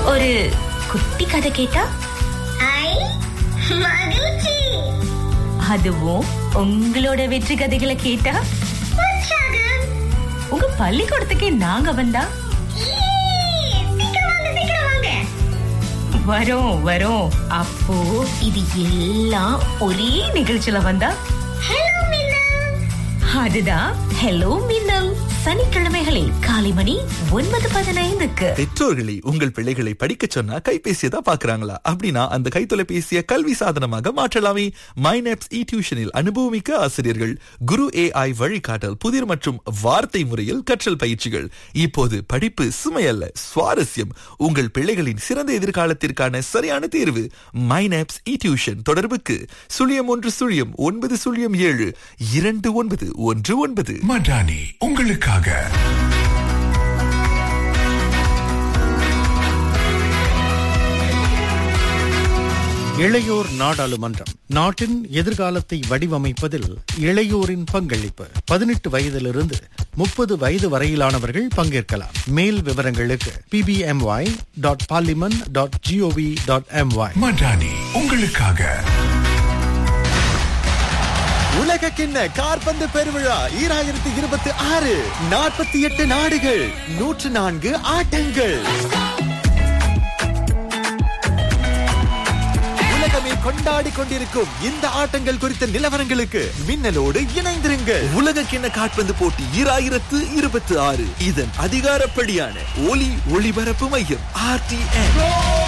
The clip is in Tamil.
ஒரு குட்டி கதை கேட்டா ஐ மகிழ்ச்சி அதுவும் உங்களோட வெற்றி கதைகளை கேட்டா உற்சாகம் உங்க பள்ளிக்கூடத்துக்கே நாங்க வந்தா ஈ, சீக்கிரம் வாங்க சீக்கிரம் வாங்க வரோம் வரோம் அப்போ இது எல்லாம் ஒரே நிகழ்ச்சியில வந்தா ஹலோ மீனா அதுதான் ஹலோ மின்னல் சனிக்கிழமைகளில் காலை மணி ஒன்பது பதினைந்துக்கு பெற்றோர்களை உங்கள் பிள்ளைகளை படிக்க சொன்னா கைபேசியை தான் பாக்குறாங்களா அப்படின்னா அந்த கைத்தொலைபேசியை கல்வி சாதனமாக மாற்றலாமே மைனப்ஸ் இ டியூஷனில் அனுபவமிக்க ஆசிரியர்கள் குரு ஏஐ வழிகாட்டல் புதிர் மற்றும் வார்த்தை முறையில் கற்றல் பயிற்சிகள் இப்போது படிப்பு சுமையல்ல சுவாரஸ்யம் உங்கள் பிள்ளைகளின் சிறந்த எதிர்காலத்திற்கான சரியான தேர்வு மைனப்ஸ் இ டியூஷன் தொடர்புக்கு சுழியம் ஒன்று சுழியம் ஒன்பது சுழியம் ஏழு இரண்டு ஒன்பது ஒன்று ஒன்பது மடானி உங்களுக்காக இளையோர் நாடாளுமன்றம் நாட்டின் எதிர்காலத்தை வடிவமைப்பதில் இளையோரின் பங்களிப்பு பதினெட்டு வயதிலிருந்து முப்பது வயது வரையிலானவர்கள் பங்கேற்கலாம் மேல் விவரங்களுக்கு PPMY dot parliament dot GOV dot MY Madani உங்களுக்காக உலக கிண்ண கார்பந்து பெருவிழா ஈராயிரத்தி இருபத்தி ஆறு நாற்பத்தி எட்டு நாடுகள் நூற்று நான்கு ஆட்டங்கள் உலகமே கொண்டாடி கொண்டிருக்கும் இந்த ஆட்டங்கள் குறித்த நிலவரங்களுக்கு மின்னலோடு இணைந்திருங்கள் உலக கிண்ண காற்பந்து போட்டி ஈராயிரத்து இருபத்தி ஆறு இதன் அதிகாரப்படியான ஒலி ஒளிபரப்பு மையம் ஆர்டிஎன்